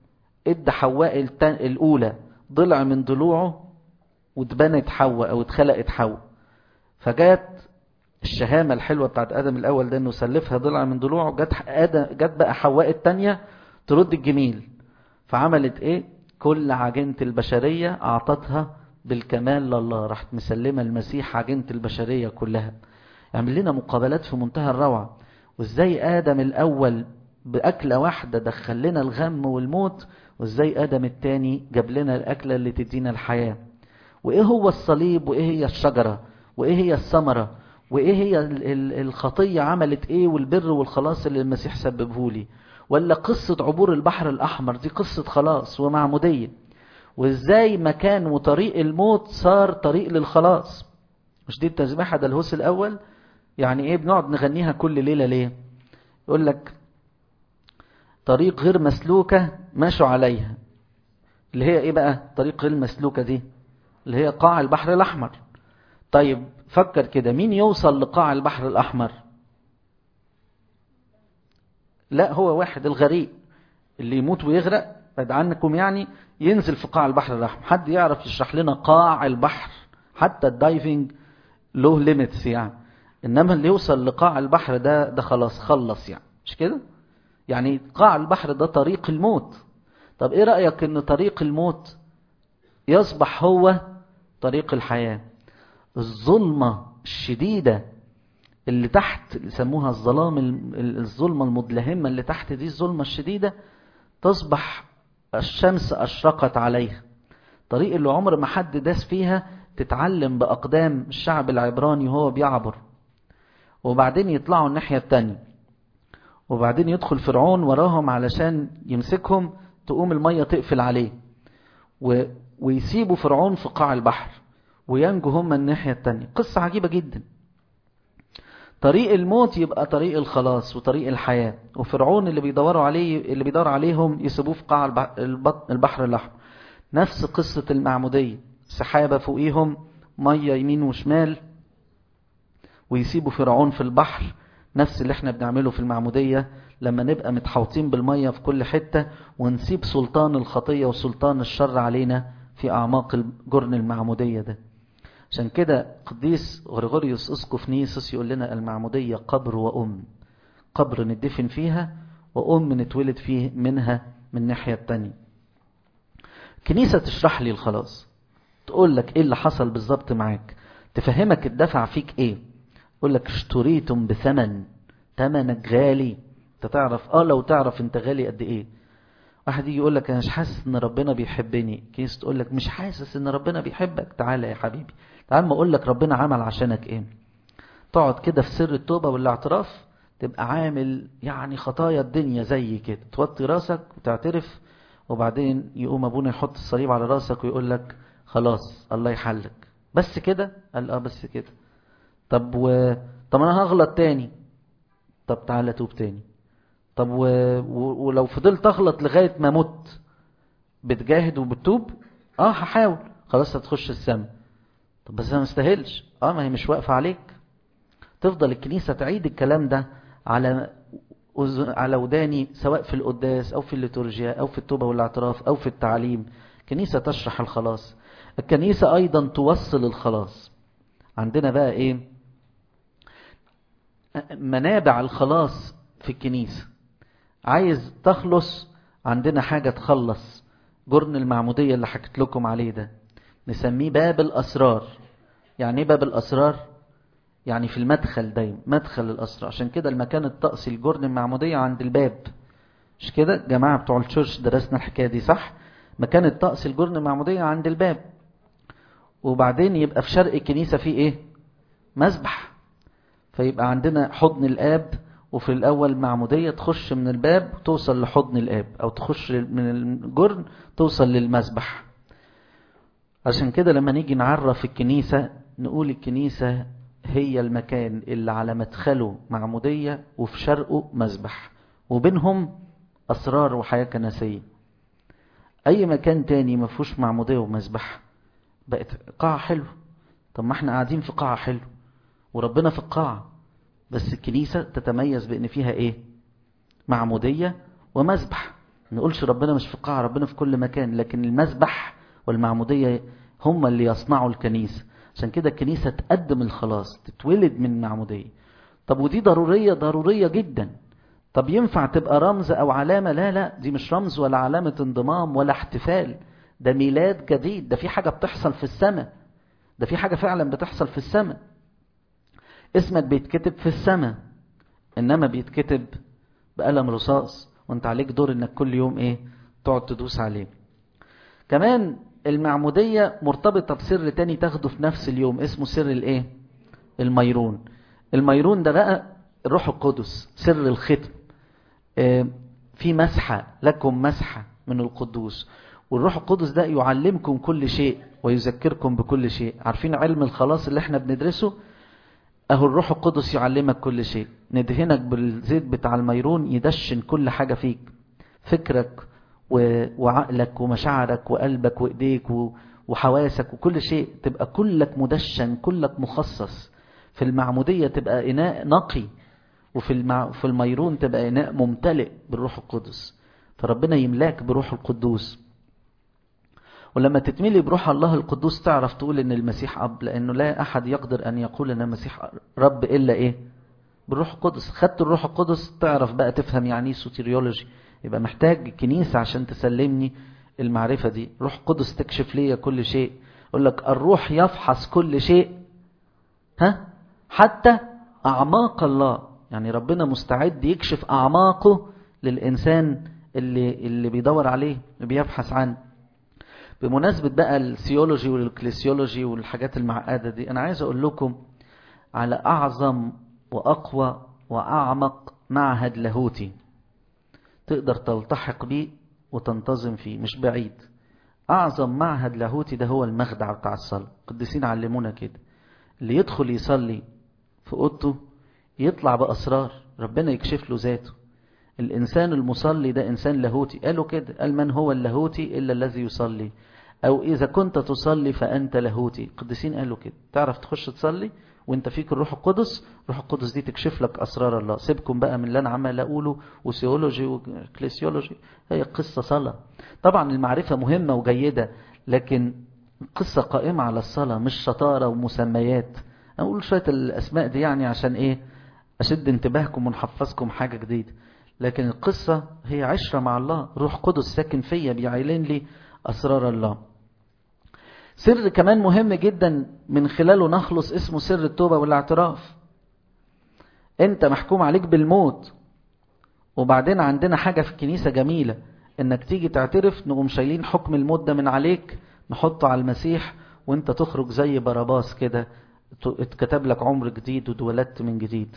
ادى حواء الأولى ضلع من ضلوعه واتبنت حواء أو اتخلقت حواء فجات الشهامة الحلوة بتاعت آدم الأول ده إنه سلفها ضلع من ضلوعه جت آدم جت بقى حواء التانية ترد الجميل فعملت إيه؟ كل عجينة البشرية أعطتها بالكمال لله راحت مسلمة المسيح عجينة البشرية كلها يعمل لنا مقابلات في منتهى الروعة وإزاي آدم الأول بأكلة واحدة دخل لنا الغم والموت وإزاي آدم التاني جاب لنا الأكلة اللي تدينا الحياة وإيه هو الصليب وإيه هي الشجرة وإيه هي الثمرة وإيه هي الخطية عملت إيه والبر والخلاص اللي المسيح سببه لي ولا قصة عبور البحر الأحمر دي قصة خلاص ومعمودية وإزاي مكان وطريق الموت صار طريق للخلاص مش دي التسبيحة ده الهوس الأول يعني إيه بنقعد نغنيها كل ليلة ليه يقول لك طريق غير مسلوكة ماشوا عليها اللي هي إيه بقى طريق غير مسلوكة دي اللي هي قاع البحر الأحمر طيب فكر كده مين يوصل لقاع البحر الأحمر لا هو واحد الغريق اللي يموت ويغرق بعد عنكم يعني ينزل في قاع البحر الأحمر حد يعرف يشرح لنا قاع البحر حتى الدايفنج له ليميتس يعني إنما اللي يوصل لقاع البحر ده ده خلاص خلص يعني مش كده يعني قاع البحر ده طريق الموت طب ايه رأيك ان طريق الموت يصبح هو طريق الحياة الظلمة الشديدة اللي تحت يسموها الظلام الظلمة المدلهمة اللي تحت دي الظلمة الشديدة تصبح الشمس أشرقت عليها طريق اللي عمر ما حد داس فيها تتعلم بأقدام الشعب العبراني وهو بيعبر وبعدين يطلعوا الناحية التانية وبعدين يدخل فرعون وراهم علشان يمسكهم تقوم المية تقفل عليه و... ويسيبوا فرعون في قاع البحر وينجوا هم الناحية التانية قصة عجيبة جدا طريق الموت يبقى طريق الخلاص وطريق الحياة وفرعون اللي بيدوروا عليه اللي بيدور عليهم يسيبوه في قاع البحر الأحمر نفس قصة المعمودية سحابة فوقيهم مية يمين وشمال ويسيبوا فرعون في البحر نفس اللي احنا بنعمله في المعمودية لما نبقى متحوطين بالمية في كل حتة ونسيب سلطان الخطية وسلطان الشر علينا في أعماق جرن المعمودية ده عشان كده قديس غريغوريوس اسقف نيسوس يقول لنا المعمودية قبر وأم قبر ندفن فيها وأم نتولد فيه منها من الناحية التانية كنيسة تشرح لي الخلاص تقول لك ايه اللي حصل بالظبط معاك تفهمك الدفع فيك ايه يقول لك اشتريتم بثمن ثمنك غالي انت تعرف اه لو تعرف انت غالي قد ايه واحد يجي يقول لك انا مش حاسس ان ربنا بيحبني كيس تقول لك مش حاسس ان ربنا بيحبك تعالى يا حبيبي تعال ما اقول لك ربنا عمل عشانك ايه تقعد كده في سر التوبه والاعتراف تبقى عامل يعني خطايا الدنيا زي كده توطي راسك وتعترف وبعدين يقوم ابونا يحط الصليب على راسك ويقول لك خلاص الله يحلك بس كده قال اه بس كده طب و... طب انا هغلط تاني طب تعالى توب تاني طب و... و... ولو فضلت اغلط لغايه ما مت بتجاهد وبتوب اه هحاول خلاص هتخش السما طب بس انا ما استاهلش اه ما هي مش واقفه عليك تفضل الكنيسه تعيد الكلام ده على على وداني سواء في القداس او في الليتورجيا او في التوبه والاعتراف او في التعليم كنيسه تشرح الخلاص الكنيسه ايضا توصل الخلاص عندنا بقى ايه منابع الخلاص في الكنيسة عايز تخلص عندنا حاجة تخلص جرن المعمودية اللي حكيت لكم عليه ده نسميه باب الأسرار يعني ايه باب الأسرار يعني في المدخل دايما مدخل الأسرار عشان كده المكان الطقسي الجرن المعمودية عند الباب مش كده جماعة بتوع الشرش درسنا الحكاية دي صح مكان الطقس الجرن المعمودية عند الباب وبعدين يبقى في شرق الكنيسة في ايه مسبح فيبقى عندنا حضن الآب وفي الأول معمودية تخش من الباب توصل لحضن الآب أو تخش من الجرن توصل للمسبح عشان كده لما نيجي نعرف الكنيسة نقول الكنيسة هي المكان اللي على مدخله معمودية وفي شرقه مسبح وبينهم أسرار وحياة كنسية أي مكان تاني ما فيهوش معمودية ومسبح بقت قاعة حلو طب ما احنا قاعدين في قاعة حلو وربنا في القاعة بس الكنيسة تتميز بأن فيها إيه معمودية ومسبح نقولش ربنا مش في القاعة ربنا في كل مكان لكن المسبح والمعمودية هم اللي يصنعوا الكنيسة عشان كده الكنيسة تقدم الخلاص تتولد من معمودية طب ودي ضرورية ضرورية جدا طب ينفع تبقى رمز او علامة لا لا دي مش رمز ولا علامة انضمام ولا احتفال ده ميلاد جديد ده في حاجة بتحصل في السماء ده في حاجة فعلا بتحصل في السماء اسمك بيتكتب في السماء انما بيتكتب بقلم رصاص وانت عليك دور انك كل يوم ايه تقعد تدوس عليه كمان المعمودية مرتبطة بسر تاني تاخده في نفس اليوم اسمه سر الايه الميرون الميرون ده بقى الروح القدس سر الختم اه في مسحة لكم مسحة من القدوس والروح القدس ده يعلمكم كل شيء ويذكركم بكل شيء عارفين علم الخلاص اللي احنا بندرسه اهو الروح القدس يعلمك كل شيء ندهنك بالزيت بتاع الميرون يدشن كل حاجة فيك فكرك وعقلك ومشاعرك وقلبك وايديك وحواسك وكل شيء تبقى كلك مدشن كلك مخصص في المعمودية تبقى إناء نقي وفي المع... في الميرون تبقى إناء ممتلئ بالروح القدس فربنا يملاك بروح القدوس ولما تتملي بروح الله القدوس تعرف تقول ان المسيح اب لانه لا احد يقدر ان يقول ان المسيح رب الا ايه بالروح القدس خدت الروح القدس تعرف بقى تفهم يعني ايه سوتيريولوجي يبقى محتاج كنيسة عشان تسلمني المعرفة دي روح القدس تكشف لي كل شيء يقول لك الروح يفحص كل شيء ها حتى اعماق الله يعني ربنا مستعد يكشف اعماقه للانسان اللي اللي بيدور عليه اللي بيبحث عنه بمناسبة بقى السيولوجي والكليسيولوجي والحاجات المعقدة دي أنا عايز أقول لكم على أعظم وأقوى وأعمق معهد لاهوتي تقدر تلتحق بيه وتنتظم فيه مش بعيد أعظم معهد لاهوتي ده هو المخدع بتاع الصلاة القديسين علمونا كده اللي يدخل يصلي في أوضته يطلع بأسرار ربنا يكشف له ذاته الإنسان المصلي ده إنسان لاهوتي قالوا كده قال من هو اللاهوتي إلا الذي يصلي أو إذا كنت تصلي فأنت لاهوتي القديسين قالوا كده تعرف تخش تصلي وانت فيك الروح القدس الروح القدس دي تكشف لك أسرار الله سيبكم بقى من اللي أنا عمال أقوله وسيولوجي وكليسيولوجي هي قصة صلاة طبعا المعرفة مهمة وجيدة لكن قصة قائمة على الصلاة مش شطارة ومسميات أقول شوية الأسماء دي يعني عشان إيه أشد انتباهكم ونحفظكم حاجة جديدة لكن القصة هي عشرة مع الله روح قدس ساكن فيا بيعلن لي أسرار الله سر كمان مهم جدا من خلاله نخلص اسمه سر التوبة والاعتراف انت محكوم عليك بالموت وبعدين عندنا حاجة في الكنيسة جميلة انك تيجي تعترف نقوم شايلين حكم الموت ده من عليك نحطه على المسيح وانت تخرج زي باراباس كده اتكتب لك عمر جديد واتولدت من جديد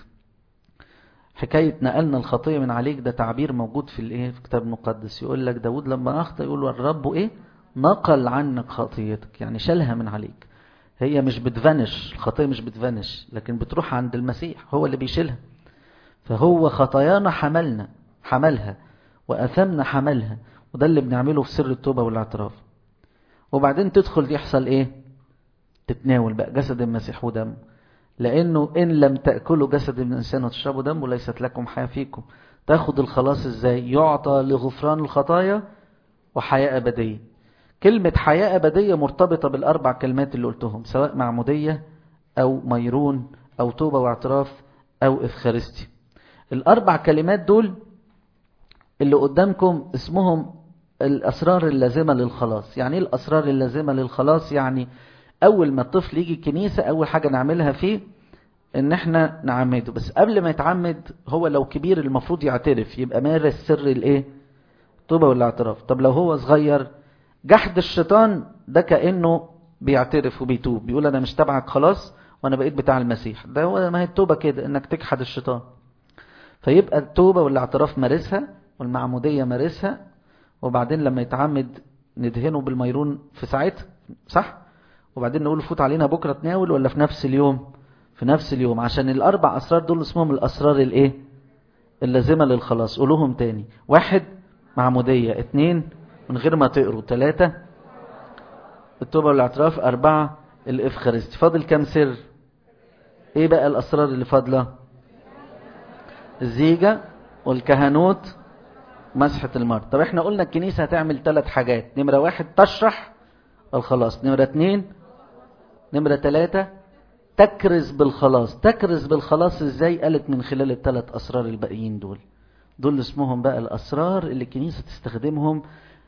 حكاية نقلنا الخطية من عليك ده تعبير موجود في الايه في الكتاب المقدس يقول لك داود لما اخطأ يقول له الرب ايه نقل عنك خطيتك يعني شالها من عليك هي مش بتفنش الخطية مش بتفنش لكن بتروح عند المسيح هو اللي بيشيلها فهو خطايانا حملنا حملها وأثمنا حملها وده اللي بنعمله في سر التوبة والاعتراف وبعدين تدخل يحصل ايه تتناول بقى جسد المسيح ودمه لأنه إن لم تأكلوا جسد الإنسان وتشربوا دمه ليست لكم حياة فيكم تاخد الخلاص إزاي يعطى لغفران الخطايا وحياة أبدية كلمة حياة أبدية مرتبطة بالأربع كلمات اللي قلتهم سواء معمودية أو ميرون أو توبة واعتراف أو إفخارستي الأربع كلمات دول اللي قدامكم اسمهم الأسرار اللازمة للخلاص يعني إيه الأسرار اللازمة للخلاص يعني اول ما الطفل يجي الكنيسة اول حاجة نعملها فيه ان احنا نعمده بس قبل ما يتعمد هو لو كبير المفروض يعترف يبقى مارس سر الايه التوبة والاعتراف طب لو هو صغير جحد الشيطان ده كأنه بيعترف وبيتوب بيقول انا مش تبعك خلاص وانا بقيت بتاع المسيح ده هو ما هي التوبة كده انك تجحد الشيطان فيبقى التوبة والاعتراف مارسها والمعمودية مارسها وبعدين لما يتعمد ندهنه بالميرون في ساعتها صح وبعدين نقول فوت علينا بكرة تناول ولا في نفس اليوم في نفس اليوم عشان الأربع أسرار دول اسمهم الأسرار الإيه اللازمة للخلاص قولوهم تاني واحد معمودية اتنين من غير ما تقروا تلاتة التوبة والاعتراف أربعة الإفخارستي فاضل كام سر إيه بقى الأسرار اللي فاضلة الزيجة والكهنوت مسحة المرض طب احنا قلنا الكنيسة هتعمل ثلاث حاجات نمرة واحد تشرح الخلاص نمرة اتنين نمرة ثلاثة تكرز بالخلاص تكرز بالخلاص ازاي قالت من خلال الثلاث اسرار الباقيين دول دول اسمهم بقى الاسرار اللي الكنيسة تستخدمهم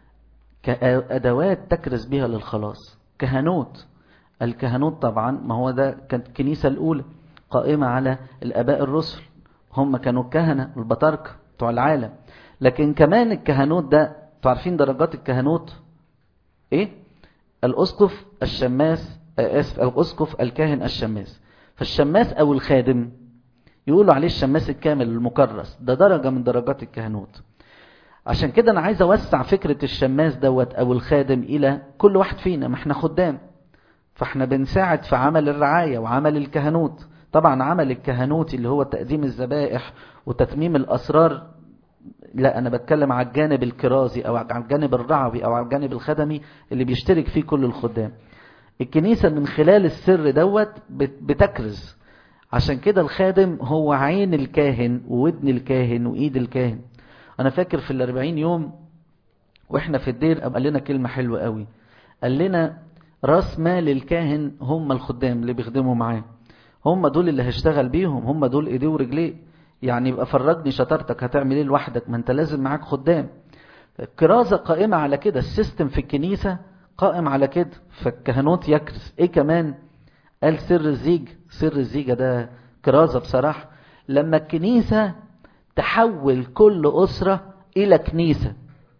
كأدوات تكرز بها للخلاص كهنوت الكهنوت طبعا ما هو ده كانت الكنيسة الأولى قائمة على الآباء الرسل هم كانوا الكهنة البطاركة بتوع العالم لكن كمان الكهنوت ده تعرفين درجات الكهنوت ايه الأسقف الشماس اسف الأسقف الكاهن الشماس فالشماس أو الخادم يقولوا عليه الشماس الكامل المكرس ده درجة من درجات الكهنوت عشان كده أنا عايز أوسع فكرة الشماس دوت أو الخادم إلى كل واحد فينا ما احنا خدام فاحنا بنساعد في عمل الرعاية وعمل الكهنوت طبعا عمل الكهنوت اللي هو تقديم الذبائح وتتميم الأسرار لا أنا بتكلم على الجانب الكرازي أو على الجانب الرعوي أو على الجانب الخدمي اللي بيشترك فيه كل الخدام الكنيسة من خلال السر دوت بتكرز عشان كده الخادم هو عين الكاهن وودن الكاهن وإيد الكاهن أنا فاكر في الأربعين يوم وإحنا في الدير قال لنا كلمة حلوة قوي قال لنا راس مال الكاهن هم الخدام اللي بيخدموا معاه هم دول اللي هشتغل بيهم هم دول ايديه ورجليه يعني يبقى فرجني شطارتك هتعمل ايه لوحدك ما انت لازم معاك خدام الكرازة قائمة على كده السيستم في الكنيسة قائم على كده فالكهنوت يكرز ايه كمان قال سر الزيج سر الزيجة ده كرازة بصراحة لما الكنيسة تحول كل أسرة إلى كنيسة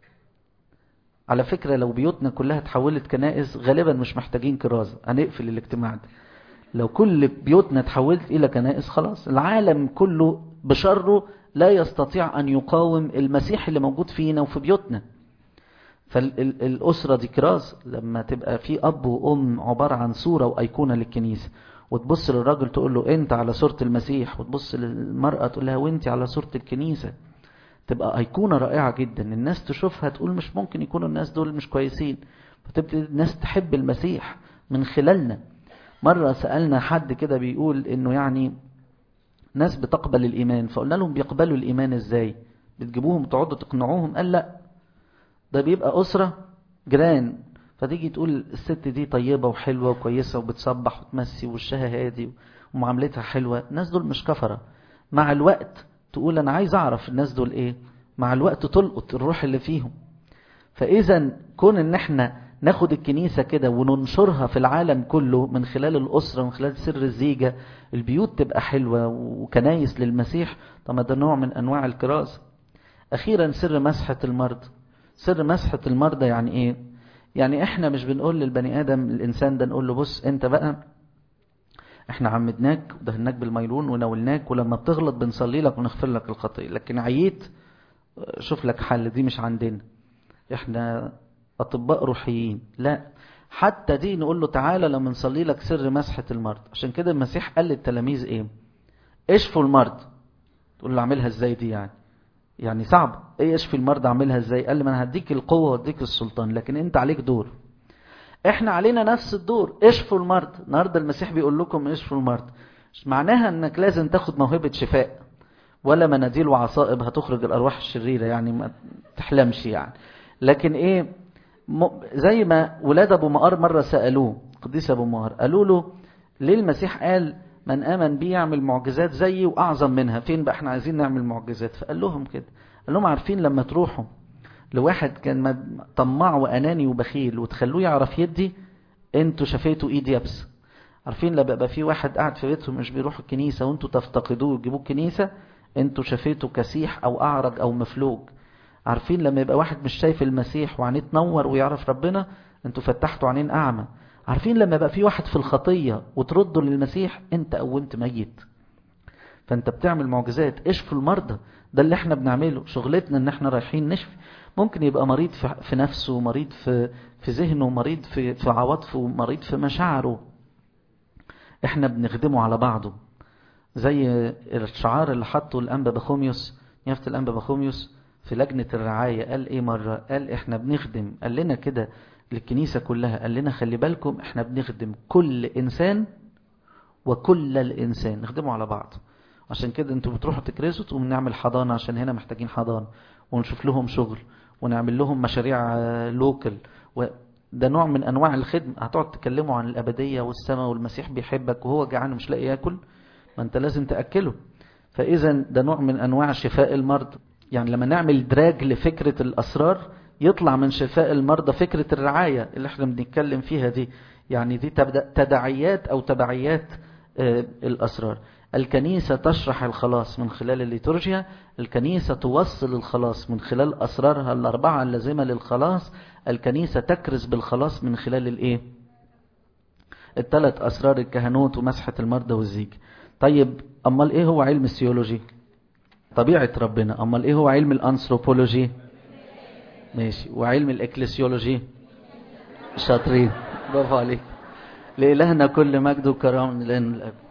على فكرة لو بيوتنا كلها تحولت كنائس غالبا مش محتاجين كرازة هنقفل الاجتماع ده لو كل بيوتنا تحولت إلى كنائس خلاص العالم كله بشره لا يستطيع أن يقاوم المسيح اللي موجود فينا وفي بيوتنا فالأسرة دي كراز لما تبقى في أب وأم عبارة عن صورة وأيقونة للكنيسة وتبص للراجل تقول له أنت على صورة المسيح وتبص للمرأة تقول لها وأنت على صورة الكنيسة تبقى أيقونة رائعة جدا الناس تشوفها تقول مش ممكن يكونوا الناس دول مش كويسين فتبتدي الناس تحب المسيح من خلالنا مرة سألنا حد كده بيقول انه يعني ناس بتقبل الإيمان فقلنا لهم بيقبلوا الإيمان ازاي بتجيبوهم تقعدوا تقنعوهم قال لا ده بيبقى أسرة جيران فتيجي تقول الست دي طيبة وحلوة وكويسة وبتصبح وتمسي وشها هادي ومعاملتها حلوة الناس دول مش كفرة مع الوقت تقول أنا عايز أعرف الناس دول إيه مع الوقت تلقط الروح اللي فيهم فإذا كون إن إحنا ناخد الكنيسة كده وننشرها في العالم كله من خلال الأسرة من خلال سر الزيجة البيوت تبقى حلوة وكنايس للمسيح طب ده نوع من أنواع الكرازة أخيرا سر مسحة المرض سر مسحة المرضى يعني إيه يعني إحنا مش بنقول للبني آدم الإنسان ده نقول له بص أنت بقى إحنا عمدناك ودهناك بالميلون وناولناك ولما بتغلط بنصلي لك ونغفر لك الخطية لكن عييت شوف لك حل دي مش عندنا إحنا أطباء روحيين لا حتى دي نقول له تعالى لما نصلي لك سر مسحة المرض عشان كده المسيح قال للتلاميذ ايه اشفوا المرض تقول له اعملها ازاي دي يعني يعني صعب ايه اشفي المرض اعملها ازاي قال لي ما انا هديك القوة واديك السلطان لكن انت عليك دور احنا علينا نفس الدور اشفوا المرض النهارده المسيح بيقول لكم اشفوا المرض مش معناها انك لازم تاخد موهبة شفاء ولا مناديل وعصائب هتخرج الارواح الشريرة يعني ما تحلمش يعني لكن ايه زي ما ولاد ابو مقار مرة سألوه قديس ابو مقار قالوا له ليه المسيح قال من آمن بي يعمل معجزات زيي وأعظم منها فين بقى احنا عايزين نعمل معجزات فقال لهم كده قال لهم عارفين لما تروحوا لواحد كان طماع وأناني وبخيل وتخلوه يعرف يدي انتوا شفيتوا ايد يابسه عارفين لما بقى في واحد قاعد في بيتهم مش بيروح الكنيسة وانتوا تفتقدوه وتجيبوه الكنيسة انتوا شفيتوا كسيح او اعرج او مفلوج عارفين لما يبقى واحد مش شايف المسيح وعينيه تنور ويعرف ربنا انتوا فتحتوا عينين اعمى عارفين لما يبقى في واحد في الخطية وترده للمسيح انت قومت ميت فانت بتعمل معجزات اشفوا المرضى ده اللي احنا بنعمله شغلتنا ان احنا رايحين نشفي ممكن يبقى مريض في نفسه مريض في في ذهنه مريض في في عواطفه مريض في مشاعره احنا بنخدمه على بعضه زي الشعار اللي حطه الانبا بخوميوس يافت الانبا بخوميوس في لجنة الرعاية قال ايه مرة قال احنا بنخدم قال لنا كده للكنيسة كلها قال لنا خلي بالكم احنا بنخدم كل انسان وكل الانسان نخدمه على بعض عشان كده انتوا بتروحوا تكرزوا تقوم نعمل حضانة عشان هنا محتاجين حضانة ونشوف لهم شغل ونعمل لهم مشاريع لوكل ده نوع من انواع الخدمة هتقعد تكلموا عن الابدية والسماء والمسيح بيحبك وهو جعان مش لاقي ياكل ما انت لازم تأكله فاذا ده نوع من انواع شفاء المرضى يعني لما نعمل دراج لفكرة الاسرار يطلع من شفاء المرضى فكرة الرعاية اللي احنا بنتكلم فيها دي يعني دي تداعيات او تبعيات الاسرار الكنيسة تشرح الخلاص من خلال الليتورجيا الكنيسة توصل الخلاص من خلال أسرارها الأربعة اللازمة للخلاص الكنيسة تكرز بالخلاص من خلال الإيه الثلاث أسرار الكهنوت ومسحة المرضى والزيج طيب أمال إيه هو علم السيولوجي طبيعة ربنا أمال إيه هو علم الأنثروبولوجي ماشي وعلم الإكليسيولوجي شاطرين برافو عليك لإلهنا كل مجد وكرام لأن الأب